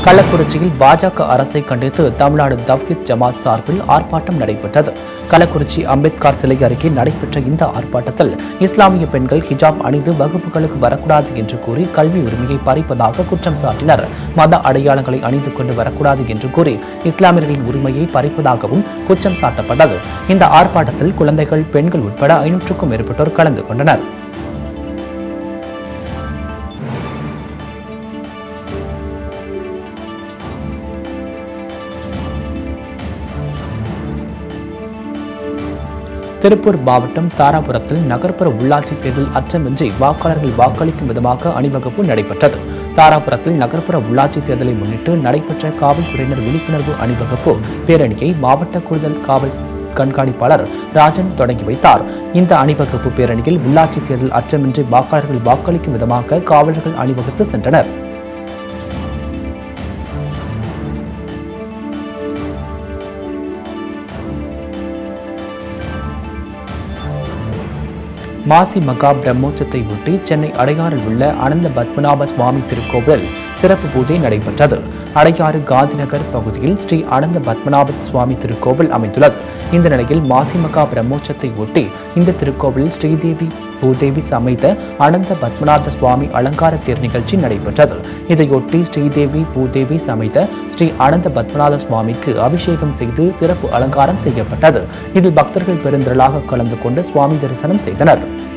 கள்ளக்குறிச்சியில் பாஜக அரசை கண்டித்து தமிழ்நாடு தவ்ஹீத் ஜமாத் சார்பில் ஆர்ப்பாட்டம் நடைபெற்றது கள்ளக்குறிச்சி அம்பேத்கர் சிலை அருகே நடைபெற்ற இந்த ஆர்ப்பாட்டத்தில் இஸ்லாமிய பெண்கள் ஹிஜாப் அணிந்து வகுப்புகளுக்கு வரக்கூடாது என்று கூறி கல்வி உரிமையை பறிப்பதாக குற்றம் சாட்டினர் மத அடையாளங்களை அணிந்து கொண்டு வரக்கூடாது என்று கூறி இஸ்லாமியர்களின் உரிமையை பறிப்பதாகவும் குற்றம் சாட்டப்பட்டது இந்த ஆர்ப்பாட்டத்தில் குழந்தைகள் பெண்கள் உட்பட ஐநூற்றுக்கும் மேற்பட்டோர் கலந்து கொண்டனர் திருப்பூர் மாவட்டம் தாராபுரத்தில் நகர்ப்புற உள்ளாட்சி தேர்தல் அச்சமின்றி வாக்காளர்கள் வாக்களிக்கும் விதமாக அணிவகுப்பு நடைபெற்றது தாராபுரத்தில் நகர்ப்புற உள்ளாட்சி தேர்தலை முன்னிட்டு நடைபெற்ற காவல்துறையினர் விழிப்புணர்வு அணிவகுப்பு பேரணியை மாவட்ட கூடுதல் காவல் கண்காணிப்பாளர் ராஜன் தொடங்கி வைத்தார் இந்த அணிவகுப்பு பேரணியில் உள்ளாட்சி தேர்தல் அச்சமின்றி வாக்காளர்கள் வாக்களிக்கும் விதமாக காவலர்கள் அணிவகுத்து சென்றனர் மாசி மகா பிரம்மோற்சத்தை ஒட்டி சென்னை அடையாறில் உள்ள அனந்த பத்மநாப சுவாமி திருக்கோவிலில் சிறப்பு பூஜை நடைபெற்றது அடையாறு காந்திநகர் பகுதியில் ஸ்ரீ அனந்த பத்மநாப சுவாமி திருக்கோவில் அமைந்துள்ளது இந்த நிலையில் மாசி மகா பிரம்மோற்சத்தை ஒட்டி இந்த திருக்கோவிலில் ஸ்ரீதேவி பூதேவி சமைத்த அனந்த பத்மநாத சுவாமி அலங்கார தேர் நிகழ்ச்சி நடைபெற்றது இதையொட்டி ஸ்ரீதேவி பூதேவி சமைத்த ஸ்ரீ அனந்த பத்மநாத சுவாமிக்கு அபிஷேகம் செய்து சிறப்பு அலங்காரம் செய்யப்பட்டது இதில் பக்தர்கள் பெருந்திரளாக கலந்து கொண்டு சுவாமி தரிசனம் செய்தனர்